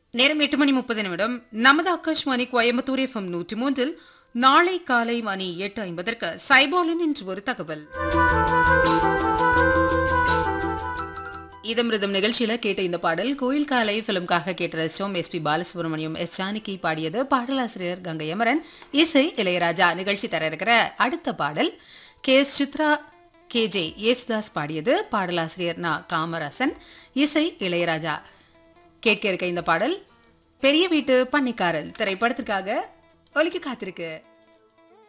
நேரம் எட்டு மணி முப்பது நிமிடம் நமது ஆகாஷ்வாணி கோயம்புத்தூர் எஃப்எம் நூற்றி மூன்றில் நாளை காலை மணி எட்டு ஐம்பதற்கு சைபாலின் இன்று ஒரு தகவல் இதமிருதம் நிகழ்ச்சியில கேட்ட இந்த பாடல் கோயில் காலை பிலிம்காக கேட்ட ரசிச்சோம் S P Balasubrahmanyam S Janaki பாடியது பாடலாசிரியர் கங்கை அமரன் இசை இளையராஜா நிகழ்ச்சி தர இருக்கிற அடுத்த பாடல் K S Chithra K J Yesudas பாடியது பாடலாசிரியர் நா காமராசன் இசை இளையராஜா கேட்க இருக்க இந்த பாடல் பெரிய வீட்டு பன்னிக்காரன் திரைப்படத்திற்காக ஒலிக்க காத்திருக்கு